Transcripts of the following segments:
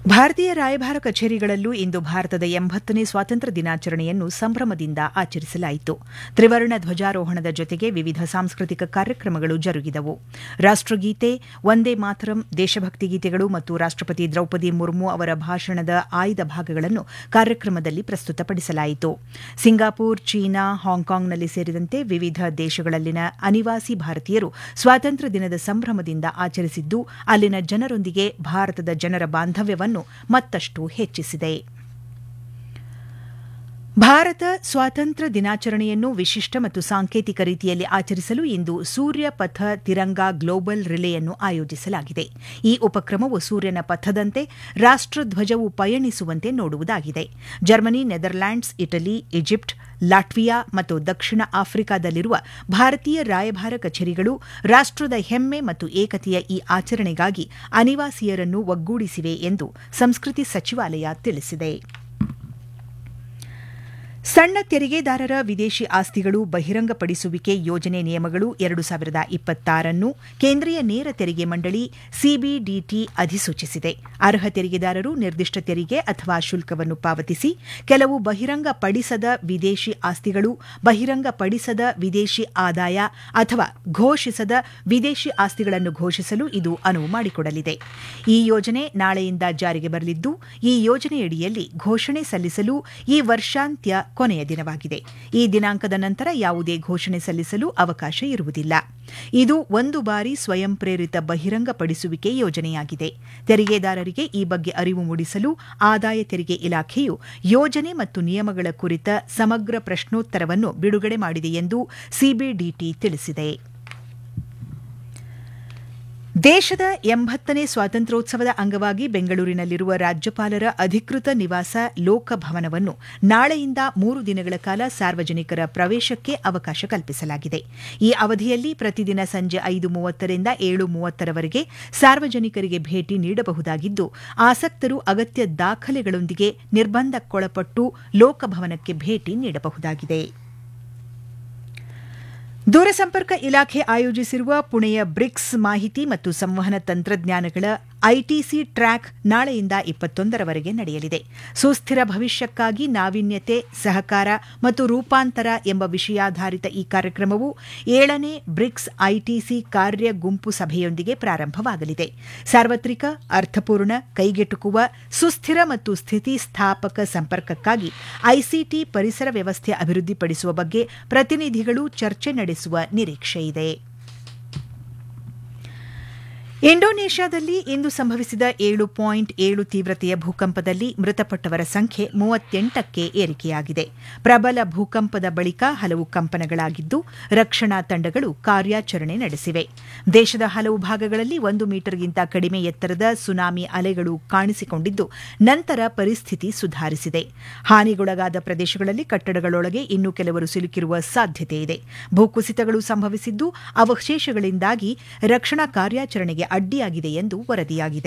ಭಾರತೀಯ ರಾಯಭಾರ ಕಚೇರಿಗಳಲ್ಲೂ ಇಂದು ಭಾರತದ ಎಂಬತ್ತನೇ ಸ್ವಾತಂತ್ರ್ಯ ದಿನಾಚರಣೆಯನ್ನು ಸಂಭ್ರಮದಿಂದ ಆಚರಿಸಲಾಯಿತು ತ್ರಿವರ್ಣ ಧ್ವಜಾರೋಹಣದ ಜೊತೆಗೆ ವಿವಿಧ ಸಾಂಸ್ಕೃತಿಕ ಕಾರ್ಯಕ್ರಮಗಳು ಜರುಗಿದವು ರಾಷ್ಟಗೀತೆ ವಂದೇ ಮಾತರಂ ದೇಶಭಕ್ತಿ ಗೀತೆಗಳು ಮತ್ತು ರಾಷ್ಟಪತಿ ದ್ರೌಪದಿ ಮುರ್ಮು ಅವರ ಭಾಷಣದ ಆಯ್ದ ಭಾಗಗಳನ್ನು ಕಾರ್ಯಕ್ರಮದಲ್ಲಿ ಪ್ರಸ್ತುತಪಡಿಸಲಾಯಿತು ಸಿಂಗಾಪುರ್ ಚೀನಾ ಹಾಂಗ್ಕಾಂಗ್ನಲ್ಲಿ ಸೇರಿದಂತೆ ವಿವಿಧ ದೇಶಗಳಲ್ಲಿನ ಅನಿವಾಸಿ ಭಾರತೀಯರು ಸ್ವಾತಂತ್ರ್ಯ ದಿನದ ಸಂಭ್ರಮದಿಂದ ಆಚರಿಸಿದ್ದು ಅಲ್ಲಿನ ಜನರೊಂದಿಗೆ ಭಾರತದ ಜನರ ಬಾಂಧವ್ಯವನ್ನು ಮತ್ತಷ್ಟು ಹೆಚ್ಚಿಸಿದೆ ಭಾರತ ಸ್ವಾತಂತ್ರ್ಯ ದಿನಾಚರಣೆಯನ್ನು ವಿಶಿಷ್ಟ ಮತ್ತು ಸಾಂಕೇತಿಕ ರೀತಿಯಲ್ಲಿ ಆಚರಿಸಲು ಇಂದು ಸೂರ್ಯ ಪಥ ತಿರಂಗಾ ಗ್ಲೋಬಲ್ ರಿಲೆಯನ್ನು ಆಯೋಜಿಸಲಾಗಿದೆ ಈ ಉಪಕ್ರಮವು ಸೂರ್ಯನ ಪಥದಂತೆ ರಾಷ್ಟಧ್ವಜವು ಪಯಣಿಸುವಂತೆ ನೋಡುವುದಾಗಿದೆ Germany Netherlands Italy Egypt Latvia ಮತ್ತು ದಕ್ಷಿಣ ಆಫ್ರಿಕಾದಲ್ಲಿರುವ ಭಾರತೀಯ ರಾಯಭಾರ ಕಚೇರಿಗಳು ರಾಷ್ಟದ ಹೆಮ್ಮೆ ಮತ್ತು ಏಕತೆಯ ಈ ಆಚರಣೆಗಾಗಿ ಅನಿವಾಸಿಯರನ್ನು ಒಗ್ಗೂಡಿಸಿವೆ ಎಂದು ಸಂಸ್ಕೃತಿ ಸಚಿವಾಲಯ ತಿಳಿಸಿದೆ ಸಣ್ಣ ತೆರಿಗೆದಾರರ ವಿದೇಶಿ ಆಸ್ತಿಗಳು ಬಹಿರಂಗಪಡಿಸುವಿಕೆ ಯೋಜನೆ ನಿಯಮಗಳು ಎರಡು ಸಾವಿರದ ಇಪ್ಪತ್ತಾರನ್ನು ಕೇಂದ್ರೀಯ ನೇರ ತೆರಿಗೆ ಮಂಡಳಿ ಸಿಬಿಡಿಟಿ ಅಧಿಸೂಚಿಸಿದೆ ಅರ್ಹ ತೆರಿಗೆದಾರರು ನಿರ್ದಿಷ್ಟ ತೆರಿಗೆ ಅಥವಾ ಶುಲ್ಕವನ್ನು ಪಾವತಿಸಿ ಕೆಲವು ಬಹಿರಂಗಪಡಿಸದ ವಿದೇಶಿ ಆಸ್ತಿಗಳು ಬಹಿರಂಗಪಡಿಸದ ವಿದೇಶಿ ಆದಾಯ ಅಥವಾ ಘೋಷಿಸದ ವಿದೇಶಿ ಆಸ್ತಿಗಳನ್ನು ಘೋಷಿಸಲು ಇದು ಅನುವು ಮಾಡಿಕೊಡಲಿದೆ ಈ ಯೋಜನೆ ನಾಳೆಯಿಂದ ಜಾರಿಗೆ ಬರಲಿದ್ದು ಈ ಯೋಜನೆಯಡಿಯಲ್ಲಿ ಘೋಷಣೆ ಸಲ್ಲಿಸಲು ಈ ವರ್ಷಾಂತ್ಯ ಕೊನೆಯ ದಿನವಾಗಿದೆ ಈ ದಿನಾಂಕದ ನಂತರ ಯಾವುದೇ ಘೋಷಣೆ ಸಲ್ಲಿಸಲು ಅವಕಾಶ ಇರುವುದಿಲ್ಲ ಇದು ಒಂದು ಬಾರಿ ಸ್ವಯಂ ಪ್ರೇರಿತ ಬಹಿರಂಗಪಡಿಸುವಿಕೆ ಯೋಜನೆಯಾಗಿದೆ ತೆರಿಗೆದಾರರಿಗೆ ಈ ಬಗ್ಗೆ ಅರಿವು ಮೂಡಿಸಲು ಆದಾಯ ತೆರಿಗೆ ಇಲಾಖೆಯು ಯೋಜನೆ ಮತ್ತು ನಿಯಮಗಳ ಕುರಿತ ಸಮಗ್ರ ಪ್ರಶ್ನೋತ್ತರವನ್ನು ಬಿಡುಗಡೆ ಮಾಡಿದೆ ಎಂದು ಸಿಬಿಡಿಟಿ ತಿಳಿಸಿದೆ ದೇಶದ ಎಂಬತ್ತನೇ ಸ್ವಾತಂತ್ರ್ಯೋತ್ಸವದ ಅಂಗವಾಗಿ ಬೆಂಗಳೂರಿನಲ್ಲಿರುವ ರಾಜ್ಯಪಾಲರ ಅಧಿಕೃತ ನಿವಾಸ ಲೋಕಭವನವನ್ನು ನಾಳೆಯಿಂದ ಮೂರು ದಿನಗಳ ಕಾಲ ಸಾರ್ವಜನಿಕರ ಪ್ರವೇಶಕ್ಕೆ ಅವಕಾಶ ಕಲ್ಪಿಸಲಾಗಿದೆ ಈ ಅವಧಿಯಲ್ಲಿ ಪ್ರತಿದಿನ ಸಂಜೆ ಐದು ಮೂವತ್ತರಿಂದ ಏಳು ಮೂವತ್ತರವರೆಗೆ ಸಾರ್ವಜನಿಕರಿಗೆ ಭೇಟಿ ನೀಡಬಹುದಾಗಿದ್ದು ಆಸಕ್ತರು ಅಗತ್ಯ ದಾಖಲೆಗಳೊಂದಿಗೆ ನಿರ್ಬಂಧಕ್ಕೊಳಪಟ್ಟು ಲೋಕಭವನಕ್ಕೆ ಭೇಟಿ ನೀಡಬಹುದಾಗಿದೆ ದೂರಸಂಪರ್ಕ ಇಲಾಖೆ ಆಯೋಜಿಸಿರುವ ಪುಣೆಯ ಬ್ರಿಕ್ಸ್ ಮಾಹಿತಿ ಮತ್ತು ಸಂವಹನ ತಂತ್ರಜ್ಞಾನಗಳ ಐಟಿಸಿ ಟ್ರ್ಯಾಕ್ ನಾಳೆಯಿಂದ ಇಪ್ಪತ್ತೊಂದರವರೆಗೆ ನಡೆಯಲಿದೆ ಸುಸ್ಥಿರ ಭವಿಷ್ಯಕ್ಕಾಗಿ ನಾವೀನ್ಯತೆ ಸಹಕಾರ ಮತ್ತು ರೂಪಾಂತರ ಎಂಬ ವಿಷಯಾಧಾರಿತ ಈ ಕಾರ್ಯಕ್ರಮವು ಏಳನೇ ಬ್ರಿಕ್ಸ್ ಐಟಿಸಿ ಕಾರ್ಯ ಗುಂಪು ಸಭೆಯೊಂದಿಗೆ ಪ್ರಾರಂಭವಾಗಲಿದೆ ಸಾರ್ವತ್ರಿಕ ಅರ್ಥಪೂರ್ಣ ಕೈಗೆಟುಕುವ ಸುಸ್ಥಿರ ಮತ್ತು ಸ್ಥಿತಿಸ್ಥಾಪಕ ಸಂಪರ್ಕಕ್ಕಾಗಿ ಐಸಿಟಿ ಪರಿಸರ ವ್ಯವಸ್ಥೆ ಅಭಿವೃದ್ಧಿಪಡಿಸುವ ಬಗ್ಗೆ ಪ್ರತಿನಿಧಿಗಳು ಚರ್ಚೆ ನಡೆಸುವ ನಿರೀಕ್ಷೆಯಿದೆ ಇಂಡೋನೇಷ್ಯಾದಲ್ಲಿ ಇಂದು ಸಂಭವಿಸಿದ ಏಳು ಪಾಯಿಂಟ್ ಏಳು ತೀವ್ರತೆಯ ಭೂಕಂಪದಲ್ಲಿ ಮೃತಪಟ್ಟವರ ಸಂಖ್ಯೆ ಮೂವತ್ತೆಂಟಕ್ಕೆ ಏರಿಕೆಯಾಗಿದೆ ಪ್ರಬಲ ಭೂಕಂಪದ ಬಳಿಕ ಹಲವು ಕಂಪನಗಳಾಗಿದ್ದು ರಕ್ಷಣಾ ತಂಡಗಳು ಕಾರ್ಯಾಚರಣೆ ನಡೆಸಿವೆ ದೇಶದ ಹಲವು ಭಾಗಗಳಲ್ಲಿ ಒಂದು ಮೀಟರ್ಗಿಂತ ಕಡಿಮೆ ಎತ್ತರದ ಸುನಾಮಿ ಅಲೆಗಳು ಕಾಣಿಸಿಕೊಂಡಿದ್ದು ನಂತರ ಪರಿಸ್ಥಿತಿ ಸುಧಾರಿಸಿದೆ ಹಾನಿಗೊಳಗಾದ ಪ್ರದೇಶಗಳಲ್ಲಿ ಕಟ್ಟಡಗಳೊಳಗೆ ಇನ್ನೂ ಕೆಲವರು ಸಿಲುಕಿರುವ ಸಾಧ್ಯತೆ ಇದೆ ಭೂಕುಸಿತಗಳು ಸಂಭವಿಸಿದ್ದು ಅವಶೇಷಗಳಿಂದಾಗಿ ರಕ್ಷಣಾ ಕಾರ್ಯಾಚರಣೆಗೆ ಅಡ್ಡಿಯಾಗಿದೆ ಎಂದು ವರದಿಯಾಗಿದೆ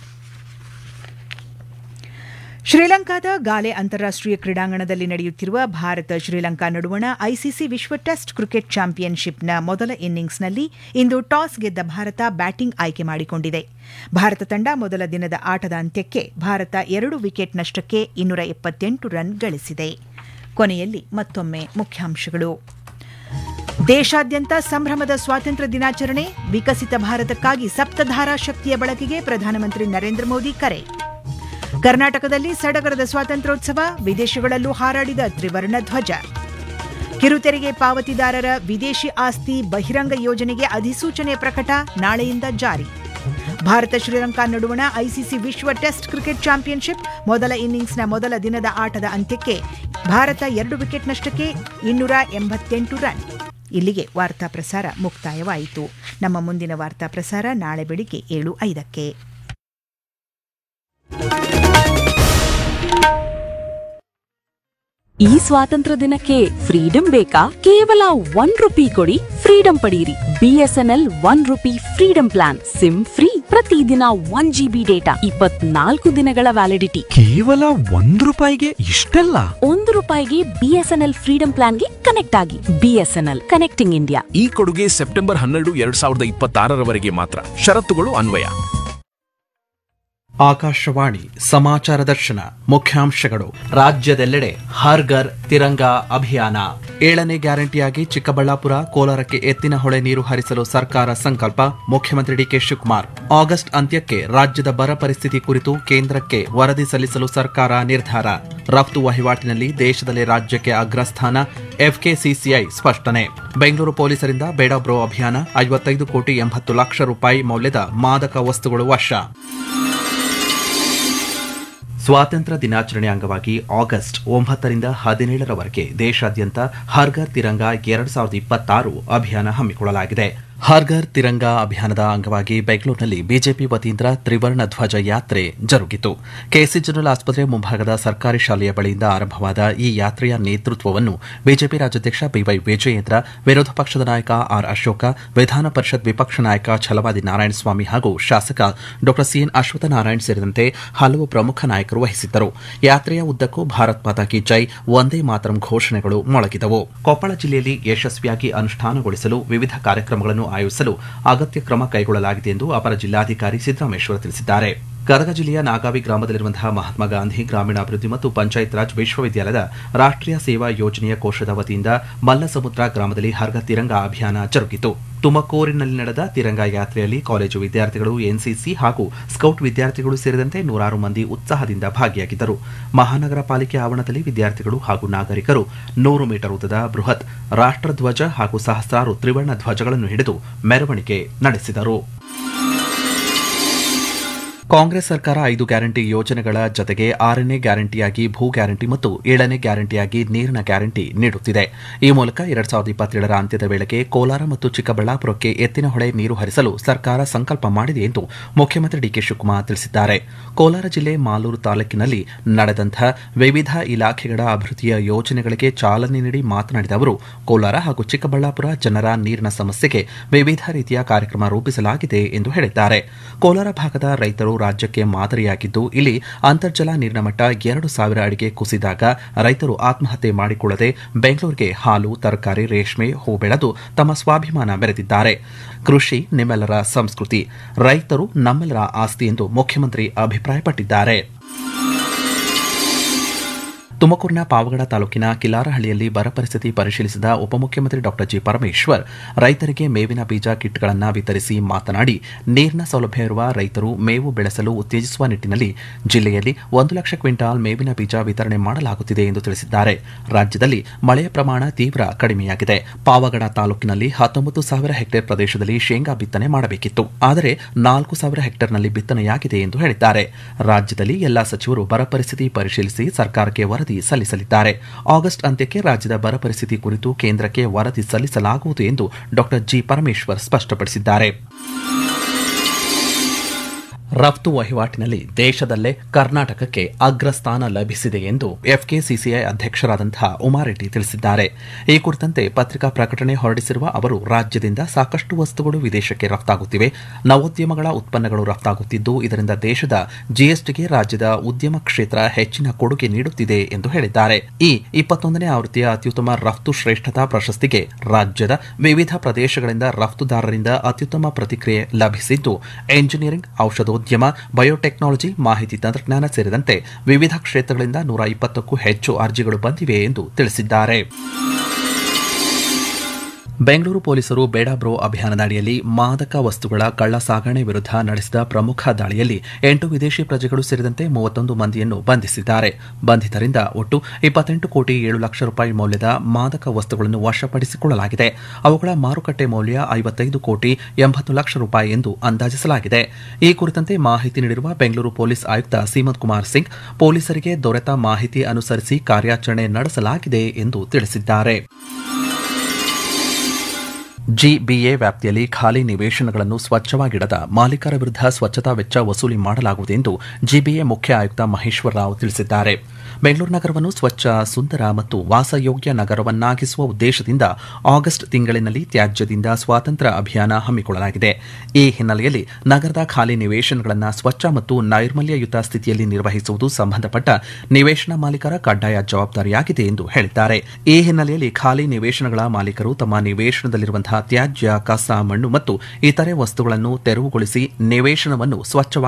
ಶ್ರೀಲಂಕಾದ ಗಾಲೆ ಅಂತಾರಾಷ್ಟೀಯ ಕ್ರೀಡಾಂಗಣದಲ್ಲಿ ನಡೆಯುತ್ತಿರುವ ಭಾರತ ಶ್ರೀಲಂಕಾ ನಡುವಣ ಐಸಿಸಿ ವಿಶ್ವ ಟೆಸ್ಟ್ ಕ್ರಿಕೆಟ್ ಚಾಂಪಿಯನ್ಶಿಪ್ನ ಮೊದಲ ಇನ್ನಿಂಗ್ಸ್ನಲ್ಲಿ ಇಂದು ಟಾಸ್ ಗೆದ್ದ ಭಾರತ ಬ್ಯಾಟಿಂಗ್ ಆಯ್ಕೆ ಮಾಡಿಕೊಂಡಿದೆ ಭಾರತ ತಂಡ ಮೊದಲ ದಿನದ ಆಟದ ಅಂತ್ಯಕ್ಕೆ ಭಾರತ ಎರಡು ವಿಕೆಟ್ ನಷ್ಟಕ್ಕೆ ಇನ್ನೂರ ಎಪ್ಪತ್ತೆಂಟು ರನ್ ಗಳಿಸಿದೆ ಕೊನೆಯಲ್ಲಿ ಮತ್ತೊಮ್ಮೆ ಮುಖ್ಯಾಂಶಗಳು ದೇಶಾದ್ಯಂತ ಸಂಭ್ರಮದ ಸ್ವಾತಂತ್ರ್ಯ ದಿನಾಚರಣೆ ವಿಕಸಿತ ಭಾರತಕ್ಕಾಗಿ ಸಪ್ತಧಾರಾ ಶಕ್ತಿಯ ಬಳಕೆಗೆ ಪ್ರಧಾನಮಂತ್ರಿ ನರೇಂದ್ರ ಮೋದಿ ಕರೆ ಕರ್ನಾಟಕದಲ್ಲಿ ಸಡಗರದ ಸ್ವಾತಂತ್ರ್ಯೋತ್ಸವ ವಿದೇಶಗಳಲ್ಲೂ ಹಾರಾಡಿದ ತ್ರಿವರ್ಣ ಧ್ವಜ ಕಿರುತೆರಿಗೆ ಪಾವತಿದಾರರ ವಿದೇಶಿ ಆಸ್ತಿ ಬಹಿರಂಗ ಯೋಜನೆಗೆ ಅಧಿಸೂಚನೆ ಪ್ರಕಟ ನಾಳೆಯಿಂದ ಜಾರಿ ಭಾರತ ಶ್ರೀಲಂಕಾ ನಡುವಣ ಐಸಿಸಿ ವಿಶ್ವ ಟೆಸ್ಟ್ ಕ್ರಿಕೆಟ್ ಚಾಂಪಿಯನ್ಶಿಪ್ ಮೊದಲ ಇನ್ನಿಂಗ್ಸ್ನ ಮೊದಲ ದಿನದ ಆಟದ ಅಂತ್ಯಕ್ಕೆ ಭಾರತ ಎರಡು ವಿಕೆಟ್ ನಷ್ಟಕ್ಕೆ ಇನ್ನೂರ ಎಂಬತ್ತೆಂಟು ರನ್ ಇಲ್ಲಿಗೆ ವಾರ್ತಾ ಪ್ರಸಾರ ಮುಕ್ತಾಯವಾಯಿತು ನಮ್ಮ ಮುಂದಿನ ವಾರ್ತಾ ಪ್ರಸಾರ ನಾಳೆ ಬೆಳಿಗ್ಗೆ ಏಳು ಐದಕ್ಕೆ ಈ ಸ್ವಾತಂತ್ರ್ಯ ದಿನಕ್ಕೆ ಫ್ರೀಡಂ ಬೇಕಾ ಕೇವಲ ಒನ್ ರುಪಿ ಕೊಡಿ ಫ್ರೀಡಂ ಪಡೆಯಿರಿ BSNL one rupee freedom plan SIM free ಪ್ರತಿದಿನ ಒನ್ ಜಿಬಿ ಡೇಟಾ ಇಪ್ಪತ್ನಾಲ್ಕು ದಿನಗಳ ವ್ಯಾಲಿಡಿಟಿ ಕೇವಲ ಒಂದ್ ರೂಪಾಯಿಗೆ ಇಷ್ಟೆಲ್ಲ ಒಂದು ರೂಪಾಯಿಗೆ ಬಿಎಸ್ಎನ್ಎಲ್ ಫ್ರೀಡಂ ಪ್ಲಾನ್ಗೆ ಕನೆಕ್ಟ್ ಆಗಿ ಬಿಎಸ್ಎನ್ಎಲ್ ಕನೆಕ್ಟಿಂಗ್ ಇಂಡಿಯಾ ಈ ಕೊಡುಗೆ ಸೆಪ್ಟೆಂಬರ್ ಹನ್ನೆರಡು ಎರಡ್ ಸಾವಿರದ ಇಪ್ಪತ್ತಾರರವರೆಗೆ ಮಾತ್ರ ಷರತ್ತುಗಳು ಅನ್ವಯ ಆಕಾಶವಾಣಿ ಸಮಾಚಾರ ದರ್ಶನ ಮುಖ್ಯಾಂಶಗಳು ರಾಜ್ಯದೆಲ್ಲೆಡೆ ಹರ್ ಘರ್ ತಿರಂಗಾ ಅಭಿಯಾನ ಏಳನೇ ಗ್ಯಾರಂಟಿಯಾಗಿ ಚಿಕ್ಕಬಳ್ಳಾಪುರ ಕೋಲಾರಕ್ಕೆ ಎತ್ತಿನ ಹೊಳೆ ನೀರು ಹರಿಸಲು ಸರ್ಕಾರ ಸಂಕಲ್ಪ ಮುಖ್ಯಮಂತ್ರಿ ಡಿಕೆ ಶಿವಕುಮಾರ್ ಆಗಸ್ಟ್ ಅಂತ್ಯಕ್ಕೆ ರಾಜ್ಯದ ಬರ ಪರಿಸ್ಥಿತಿ ಕುರಿತು ಕೇಂದ್ರಕ್ಕೆ ವರದಿ ಸಲ್ಲಿಸಲು ಸರ್ಕಾರ ನಿರ್ಧಾರ ರಫ್ತು ವಹಿವಾಟಿನಲ್ಲಿ ದೇಶದಲ್ಲೇ ರಾಜ್ಯಕ್ಕೆ ಅಗ್ರಸ್ಥಾನ ಎಫ್ಕೆಸಿಸಿಐ ಸ್ಪಷ್ಟನೆ ಬೆಂಗಳೂರು ಪೊಲೀಸರಿಂದ ಬೇಡ ಬ್ರೋ ಅಭಿಯಾನ ಐವತ್ತೈದು ಕೋಟಿ ಎಂಬತ್ತು ಲಕ್ಷ ರೂಪಾಯಿ ಮೌಲ್ಯದ ಮಾದಕ ವಸ್ತುಗಳು ವಶ ಸ್ವಾತಂತ್ರ್ಯ ದಿನಾಚರಣೆ ಅಂಗವಾಗಿ ಆಗಸ್ಟ್ ಒಂಬತ್ತರಿಂದ ಹದಿನೇಳರವರೆಗೆ ದೇಶಾದ್ಯಂತ ಹರ್ಘರ್ ತಿರಂಗ ಎರಡು ಸಾವಿರದ ಇಪ್ಪತ್ತಾರು ಅಭಿಯಾನ ಹಮ್ಮಿಕೊಳ್ಳಲಾಗಿದೆ ಹರ್ಘರ್ ತಿರಂಗ ಅಭಿಯಾನದ ಅಂಗವಾಗಿ ಬೆಂಗಳೂರಿನಲ್ಲಿ ಬಿಜೆಪಿ ವತಿಯಿಂದ ತ್ರಿವರ್ಣ ಧ್ವಜ ಯಾತ್ರೆ ಜರುಗಿತು ಕೆಸಿ ಜನರಲ್ ಆಸ್ಪತ್ರೆ ಮುಂಭಾಗದ ಸರ್ಕಾರಿ ಶಾಲೆಯ ಬಳಿಯಿಂದ ಆರಂಭವಾದ ಈ ಯಾತ್ರೆಯ ನೇತೃತ್ವವನ್ನು ಬಿಜೆಪಿ ರಾಜ್ಯಾಧ್ಯಕ್ಷ ಬಿವೈ ವಿಜಯೇಂದ್ರ ವಿರೋಧ ಪಕ್ಷದ ನಾಯಕ ಆರ್ ಅಶೋಕ ವಿಧಾನ ಪರಿಷತ್ ವಿಪಕ್ಷ ನಾಯಕ ಛಲವಾದಿ ನಾರಾಯಣಸ್ವಾಮಿ ಹಾಗೂ ಶಾಸಕ ಡಾ ಸಿಎನ್ ಅಶ್ವತ್ಥನಾರಾಯಣ್ ಸೇರಿದಂತೆ ಹಲವು ಪ್ರಮುಖ ನಾಯಕರು ವಹಿಸಿದ್ದರು ಯಾತ್ರೆಯ ಉದ್ದಕ್ಕೂ ಭಾರತ್ ಮಾತಾ ಕಿ ಜೈ ಒಂದೇ ಮಾತರಂ ಘೋಷಣೆಗಳು ಮೊಳಗಿದವು ಕೊಪ್ಪಳ ಜಿಲ್ಲೆಯಲ್ಲಿ ಯಶಸ್ವಿಯಾಗಿ ಅನುಷ್ಠಾನಗೊಳಿಸಲು ವಿವಿಧ ಕಾರ್ಯಕ್ರಮಗಳನ್ನು ಆಯೋಜಿಸಲು ಅಗತ್ಯ ಕ್ರಮ ಕೈಗೊಳ್ಳಲಾಗಿದೆ ಎಂದು ಅಪರ ಜಿಲ್ಲಾಧಿಕಾರಿ ಸಿದ್ದರಾಮೇಶ್ವರ ತಿಳಿಸಿದ್ದಾರೆ ಗದಗ ಜಿಲ್ಲೆಯ ನಾಗಾವಿ ಗ್ರಾಮದಲ್ಲಿರುವಂತಹ ಮಹಾತ್ಮ ಗಾಂಧಿ ಗ್ರಾಮೀಣಾಭಿವೃದ್ಧಿ ಮತ್ತು ಪಂಚಾಯತ್ ರಾಜ್ ವಿಶ್ವವಿದ್ಯಾಲಯದ ರಾಷ್ಟ್ರೀಯ ಸೇವಾ ಯೋಜನೆಯ ಕೋಶದ ವತಿಯಿಂದ ಮಲ್ಲಸಮುದ್ರ ಗ್ರಾಮದಲ್ಲಿ ಹರ್ಗ ತಿರಂಗ ಅಭಿಯಾನ ಜರುಗಿತು ತುಮಕೂರಿನಲ್ಲಿ ನಡೆದ ತಿರಂಗ ಯಾತ್ರೆಯಲ್ಲಿ ಕಾಲೇಜು ವಿದ್ಯಾರ್ಥಿಗಳು ಎನ್ಸಿಸಿ ಹಾಗೂ ಸ್ಕೌಟ್ ವಿದ್ಯಾರ್ಥಿಗಳು ಸೇರಿದಂತೆ ನೂರಾರು ಮಂದಿ ಉತ್ಸಾಹದಿಂದ ಭಾಗಿಯಾಗಿದ್ದರು ಮಹಾನಗರ ಪಾಲಿಕೆ ಆವರಣದಲ್ಲಿ ವಿದ್ಯಾರ್ಥಿಗಳು ಹಾಗೂ ನಾಗರಿಕರು ನೂರು ಮೀಟರ್ ಉದ್ದದ ಬೃಹತ್ ರಾಷ್ಟ್ರಧ್ವಜ ಹಾಗೂ ಸಹಸ್ರಾರು ತ್ರಿವರ್ಣ ಧ್ವಜಗಳನ್ನು ಹಿಡಿದು ಮೆರವಣಿಗೆ ನಡೆಸಿದರು ಕಾಂಗ್ರೆಸ್ ಸರ್ಕಾರ ಐದು ಗ್ಯಾರಂಟಿ ಯೋಜನೆಗಳ ಜತೆಗೆ ಆರನೇ ಗ್ಯಾರಂಟಿಯಾಗಿ ಭೂ ಗ್ಯಾರಂಟಿ ಮತ್ತು ಏಳನೇ ಗ್ಯಾರಂಟಿಯಾಗಿ ನೀರಿನ ಗ್ಯಾರಂಟಿ ನೀಡುತ್ತಿದೆ ಈ ಮೂಲಕ ಎರಡ್ ಸಾವಿರದ ಇಪ್ಪತ್ತೇಳರ ಅಂತ್ಯದ ವೇಳೆಗೆ ಕೋಲಾರ ಮತ್ತು ಚಿಕ್ಕಬಳ್ಳಾಪುರಕ್ಕೆ ಎತ್ತಿನ ಹೊಳೆ ನೀರು ಹರಿಸಲು ಸರ್ಕಾರ ಸಂಕಲ್ಪ ಮಾಡಿದೆ ಎಂದು ಮುಖ್ಯಮಂತ್ರಿ ಡಿಕೆ ಶಿವಕುಮಾರ್ ತಿಳಿಸಿದ್ದಾರೆ ಕೋಲಾರ ಜಿಲ್ಲೆ ಮಾಲೂರು ತಾಲೂಕಿನಲ್ಲಿ ನಡೆದಂತಹ ವಿವಿಧ ಇಲಾಖೆಗಳ ಅಭಿವೃದ್ಧಿಯ ಯೋಜನೆಗಳಿಗೆ ಚಾಲನೆ ನೀಡಿ ಮಾತನಾಡಿದ ಅವರು ಕೋಲಾರ ಹಾಗೂ ಚಿಕ್ಕಬಳ್ಳಾಪುರ ಜನರ ನೀರಿನ ಸಮಸ್ಯೆಗೆ ವಿವಿಧ ರೀತಿಯ ಕಾರ್ಯಕ್ರಮ ರೂಪಿಸಲಾಗಿದೆ ಎಂದು ಹೇಳಿದ್ದಾರೆ ಕೋಲಾರ ಭಾಗದ ರೈತರು ರಾಜ್ಯಕ್ಕೆ ಮಾದರಿಯಾಗಿದ್ದು ಇಲ್ಲಿ ಅಂತರ್ಜಲ ನೀರಿನ ಮಟ್ಟ ಎರಡು ಸಾವಿರ ಅಡಿಗೆ ಕುಸಿದಾಗ ರೈತರು ಆತ್ಮಹತ್ಯೆ ಮಾಡಿಕೊಳ್ಳದೆ ಬೆಂಗಳೂರಿಗೆ ಹಾಲು ತರಕಾರಿ ರೇಷ್ಮೆ ಹೂ ಬೆಳೆದು ತಮ್ಮ ಸ್ವಾಭಿಮಾನ ಮೆರೆದಿದ್ದಾರೆ ಕೃಷಿ ನಿಮ್ಮೆಲ್ಲರ ಸಂಸ್ಕೃತಿ ರೈತರು ನಮ್ಮೆಲ್ಲರ ಆಸ್ತಿ ಎಂದು ಮುಖ್ಯಮಂತ್ರಿ ಅಭಿಪ್ರಾಯಪಟ್ಟಿದ್ದಾರೆ ತುಮಕೂರಿನ ಪಾವಗಡ ತಾಲೂಕಿನ ಕಿಲಾರಹಳ್ಳಿಯಲ್ಲಿ ಬರ ಪರಿಸ್ಥಿತಿ ಪರಿಶೀಲಿಸಿದ ಉಪಮುಖ್ಯಮಂತ್ರಿ ಡಾ ಜಿ ಪರಮೇಶ್ವರ್ ರೈತರಿಗೆ ಮೇವಿನ ಬೀಜ ಕಿಟ್ಗಳನ್ನು ವಿತರಿಸಿ ಮಾತನಾಡಿ ನೀರಿನ ಸೌಲಭ್ಯ ಇರುವ ರೈತರು ಮೇವು ಬೆಳೆಸಲು ಉತ್ತೇಜಿಸುವ ನಿಟ್ಟಿನಲ್ಲಿ ಜಿಲ್ಲೆಯಲ್ಲಿ ಒಂದು ಲಕ್ಷ ಕ್ವಿಂಟಾಲ್ ಮೇವಿನ ಬೀಜ ವಿತರಣೆ ಮಾಡಲಾಗುತ್ತಿದೆ ಎಂದು ತಿಳಿಸಿದ್ದಾರೆ ರಾಜ್ಯದಲ್ಲಿ ಮಳೆಯ ಪ್ರಮಾಣ ತೀವ್ರ ಕಡಿಮೆಯಾಗಿದೆ ಪಾವಗಡ ತಾಲೂಕಿನಲ್ಲಿ ಹತ್ತೊಂಬತ್ತು ಸಾವಿರ ಹೆಕ್ಟೇರ್ ಪ್ರದೇಶದಲ್ಲಿ ಶೇಂಗಾ ಬಿತ್ತನೆ ಮಾಡಬೇಕಿತ್ತು ಆದರೆ ನಾಲ್ಕು ಸಾವಿರ ಹೆಕ್ಟೇರ್ನಲ್ಲಿ ಬಿತ್ತನೆಯಾಗಿದೆ ಎಂದು ಹೇಳಿದ್ದಾರೆ ರಾಜ್ಯದಲ್ಲಿ ಎಲ್ಲಾ ಸಚಿವರು ಬರ ಪರಿಸ್ಥಿತಿ ಪರಿಶೀಲಿಸಿ ಸರ್ಕಾರಕ್ಕೆ ವರದಿ ಸಲ್ಲಿಸಲಿದ್ದಾರೆ ಆಗಸ್ಟ್ ಅಂತ್ಯಕ್ಕೆ ರಾಜ್ಯದ ಬರ ಪರಿಸ್ಥಿತಿ ಕುರಿತು ಕೇಂದ್ರಕ್ಕೆ ವರದಿ ಸಲ್ಲಿಸಲಾಗುವುದು ಎಂದು ಡಾ ಜಿ ಪರಮೇಶ್ವರ್ ಸ್ಪಷ್ಟಪಡಿಸಿದ್ದಾರೆ ರಫ್ತು ವಹಿವಾಟಿನಲ್ಲಿ ದೇಶದಲ್ಲೇ ಕರ್ನಾಟಕಕ್ಕೆ ಅಗ್ರಸ್ಥಾನ ಲಭಿಸಿದೆ ಎಂದು ಎಫ್ಕೆಸಿಸಿಐ ಅಧ್ಯಕ್ಷರಾದಂತಹ ಉಮಾರೆಡ್ಡಿ ತಿಳಿಸಿದ್ದಾರೆ ಈ ಕುರಿತಂತೆ ಪತ್ರಿಕಾ ಪ್ರಕಟಣೆ ಹೊರಡಿಸಿರುವ ಅವರು ರಾಜ್ಯದಿಂದ ಸಾಕಷ್ಟು ವಸ್ತುಗಳು ವಿದೇಶಕ್ಕೆ ರಫ್ತಾಗುತ್ತಿವೆ ನವೋದ್ಯಮಗಳ ಉತ್ಪನ್ನಗಳು ರಫ್ತಾಗುತ್ತಿದ್ದು ಇದರಿಂದ ದೇಶದ ಜಿಎಸ್ಟಿಗೆ ರಾಜ್ಯದ ಉದ್ಯಮ ಕ್ಷೇತ್ರ ಹೆಚ್ಚಿನ ಕೊಡುಗೆ ನೀಡುತ್ತಿದೆ ಎಂದು ಹೇಳಿದ್ದಾರೆ ಈ ಇಪ್ಪತ್ತೊಂದನೇ ಆವೃತ್ತಿಯ ಅತ್ಯುತ್ತಮ ರಫ್ತು ಶ್ರೇಷ್ಠತಾ ಪ್ರಶಸ್ತಿಗೆ ರಾಜ್ಯದ ವಿವಿಧ ಪ್ರದೇಶಗಳಿಂದ ರಫ್ತುದಾರರಿಂದ ಅತ್ಯುತ್ತಮ ಪ್ರತಿಕ್ರಿಯೆ ಲಭಿಸಿದ್ದು ಎಂಜಿನಿಯರಿಂಗ್ ಔಷಧೋದ್ಯಮ ಬಯೋಟೆಕ್ನಾಲಜಿ ಮಾಹಿತಿ ತಂತ್ರಜ್ಞಾನ ಸೇರಿದಂತೆ ವಿವಿಧ ಕ್ಷೇತ್ರಗಳಿಂದ ನೂರ ಇಪ್ಪತ್ತಕ್ಕೂ ಹೆಚ್ಚು ಅರ್ಜಿಗಳು ಬಂದಿವೆ ಎಂದು ತಿಳಿಸಿದ್ದಾರೆ ಬೆಂಗಳೂರು ಪೊಲೀಸರು ಬೇಡ ಬ್ರೋ ಅಭಿಯಾನದ ಅಡಿಯಲ್ಲಿ ಮಾದಕ ವಸ್ತುಗಳ ಕಳ್ಳ ಸಾಗಣೆ ವಿರುದ್ಧ ನಡೆಸಿದ ಪ್ರಮುಖ ದಾಳಿಯಲ್ಲಿ ಎಂಟು ವಿದೇಶಿ ಪ್ರಜೆಗಳು ಸೇರಿದಂತೆ ಮೂವತ್ತೊಂದು ಮಂದಿಯನ್ನು ಬಂಧಿಸಿದ್ದಾರೆ ಬಂಧಿತರಿಂದ ಒಟ್ಟು ಇಪ್ಪತ್ತೆಂಟು ಕೋಟಿ ಏಳು ಲಕ್ಷ ರೂಪಾಯಿ ಮೌಲ್ಯದ ಮಾದಕ ವಸ್ತುಗಳನ್ನು ವಶಪಡಿಸಿಕೊಳ್ಳಲಾಗಿದೆ ಅವುಗಳ ಮಾರುಕಟ್ಟೆ ಮೌಲ್ಯ ಐವತ್ತೈದು ಕೋಟಿ ಎಂಬತ್ತು ಲಕ್ಷ ರೂಪಾಯಿ ಎಂದು ಅಂದಾಜಿಸಲಾಗಿದೆ ಈ ಕುರಿತಂತೆ ಮಾಹಿತಿ ನೀಡಿರುವ ಬೆಂಗಳೂರು ಪೊಲೀಸ್ ಆಯುಕ್ತ ಸೀಮಂತ್ ಕುಮಾರ್ ಸಿಂಗ್ ಪೊಲೀಸರಿಗೆ ದೊರೆತ ಮಾಹಿತಿ ಅನುಸರಿಸಿ ಕಾರ್ಯಾಚರಣೆ ನಡೆಸಲಾಗಿದೆ ಎಂದು ತಿಳಿಸಿದ್ದಾರೆ ಜಿಬಿಎ ವ್ಯಾಪ್ತಿಯಲ್ಲಿ ಖಾಲಿ ನಿವೇಶನಗಳನ್ನು ಸ್ವಚ್ಛವಾಗಿಡದ ಮಾಲೀಕರ ವಿರುದ್ಧ ಸ್ವಚ್ಛತಾ ವೆಚ್ಚ ವಸೂಲಿ ಮಾಡಲಾಗುವುದು ಎಂದು ಜಿಬಿಎ ಮುಖ್ಯ ಆಯುಕ್ತ ಮಹೇಶ್ವರ ರಾವ್ ತಿಳಿಸಿದ್ದಾರೆ ಬೆಂಗಳೂರು ನಗರವನ್ನು ಸ್ವಚ್ಛ ಸುಂದರ ಮತ್ತು ವಾಸಯೋಗ್ಯ ನಗರವನ್ನಾಗಿಸುವ ಉದ್ದೇಶದಿಂದ ಆಗಸ್ಟ್ ತಿಂಗಳಿನಲ್ಲಿ ತ್ಯಾಜ್ಯದಿಂದ ಸ್ವಾತಂತ್ರ್ಯ ಅಭಿಯಾನ ಹಮ್ಮಿಕೊಳ್ಳಲಾಗಿದೆ ಈ ಹಿನ್ನೆಲೆಯಲ್ಲಿ ನಗರದ ಖಾಲಿ ನಿವೇಶನಗಳನ್ನು ಸ್ವಚ್ಛ ಮತ್ತು ನೈರ್ಮಲ್ಯಯುತ ಸ್ಥಿತಿಯಲ್ಲಿ ನಿರ್ವಹಿಸುವುದು ಸಂಬಂಧಪಟ್ಟ ನಿವೇಶನ ಮಾಲೀಕರ ಕಡ್ಡಾಯ ಜವಾಬ್ದಾರಿಯಾಗಿದೆ ಎಂದು ಹೇಳಿದ್ದಾರೆ ಈ ಹಿನ್ನೆಲೆಯಲ್ಲಿ ಖಾಲಿ ನಿವೇಶನಗಳ ಮಾಲೀಕರು ತಮ್ಮ ನಿವೇಶನದಲ್ಲಿರುವಂತಹ ತ್ಯಾಜ್ಯ ಕಸ ಮಣ್ಣು ಮತ್ತು ಇತರೆ ವಸ್ತುಗಳನ್ನು ತೆರವುಗೊಳಿಸಿ ನಿವೇಶನವನ್ನು ಸ್ವಚ್ಛವಾಗಿ